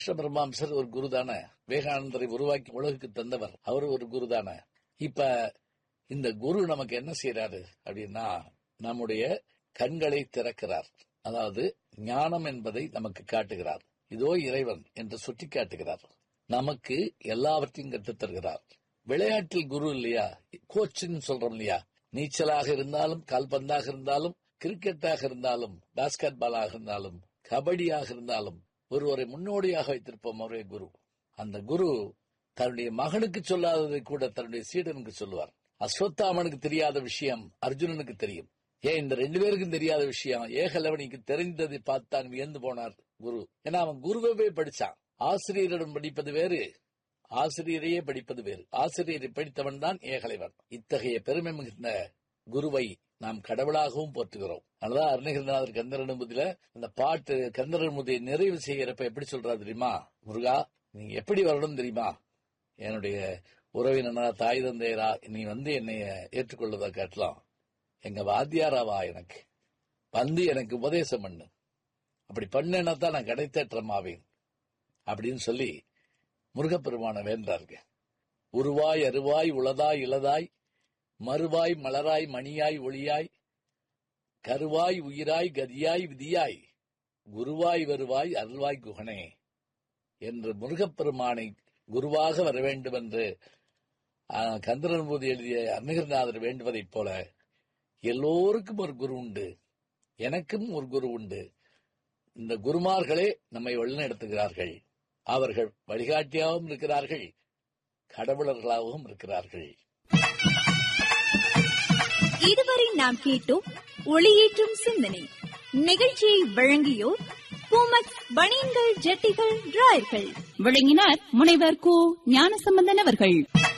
கிருஷ்ண பரமாம்சர் ஒரு குரு தானே விவேகானந்தரை உருவாக்கி உலகுக்கு தந்தவர் அவர் ஒரு குரு தானே இப்ப இந்த குரு நமக்கு என்ன செய்யறாரு அப்படின்னா நம்முடைய கண்களை திறக்கிறார் அதாவது ஞானம் என்பதை நமக்கு காட்டுகிறார் இதோ இறைவன் என்று சுட்டி காட்டுகிறார் நமக்கு எல்லாவற்றையும் கற்றுத் தருகிறார் விளையாட்டில் குரு இல்லையா கோச்சுன்னு சொல்றோம் இல்லையா நீச்சலாக இருந்தாலும் கால்பந்தாக இருந்தாலும் கிரிக்கெட்டாக இருந்தாலும் பாஸ்கெட் பாலாக இருந்தாலும் கபடியாக இருந்தாலும் ஒருவரை முன்னோடியாக வைத்திருப்போம் அவரே குரு அந்த குரு தன்னுடைய மகனுக்கு சொல்லாததை கூட தன்னுடைய சீடனுக்கு சொல்லுவார் அஸ்வத்தாமனுக்கு தெரியாத விஷயம் அர்ஜுனனுக்கு தெரியும் ஏன் இந்த ரெண்டு பேருக்கும் தெரியாத விஷயம் ஏகலவனிக்கு தெரிந்ததை பார்த்தான் வியந்து போனார் குரு ஏன்னா அவன் குருவே படிச்சான் ஆசிரியரிடம் படிப்பது வேறு ஆசிரியரையே படிப்பது வேறு ஆசிரியரை படித்தவன் தான் ஏகலைவன் இத்தகைய பெருமை மிகுந்த குருவை நாம் கடவுளாகவும் போற்றுகிறோம் அதனால அருணகிரிநாதர் கந்தரனுமுதில அந்த பாட்டு கந்தரனுமுதியை நிறைவு செய்யறப்ப எப்படி சொல்றாரு தெரியுமா முருகா நீங்க எப்படி வரணும் தெரியுமா என்னுடைய உறவினனா தாய் தந்தையரா நீ வந்து என்னை ஏற்றுக்கொள்வதை காட்டலாம் எங்க வாத்தியாராவா எனக்கு வந்து எனக்கு உபதேசம் பண்ணு அப்படி பண்ணேன்னா தான் நான் கடைத்தேற்றமாவேன் அப்படின்னு சொல்லி முருகப்பெருமான வேண்டாருங்க உருவாய் அருவாய் உளதாய் இளதாய் மறுவாய் மலராய் மணியாய் ஒளியாய் கருவாய் உயிராய் கதியாய் விதியாய் குருவாய் வருவாய் அருள்வாய் குகனே என்று முருகப்பெருமானை குருவாக வர வேண்டும் என்று கந்தரன் போது எழுதிய அருணகிரிநாதர் வேண்டுவதைப் போல எல்லோருக்கும் ஒரு குரு உண்டு எனக்கும் ஒரு குரு உண்டு இந்த குருமார்களே நம்மை வழிநடத்துகிறார்கள் அவர்கள் வழிகாட்டியாகவும் இருக்கிறார்கள் கடவுளர்களாகவும் இருக்கிறார்கள் இதுவரை நாம் கேட்டோம் ஒளியேற்றும் சிந்தனை நிகழ்ச்சியை வழங்கியோர் பூமக் பனியன்கள் ஜட்டிகள் டிராயர்கள் விளங்கினார் முனைவர் கு ஞானசம்பந்தன் அவர்கள்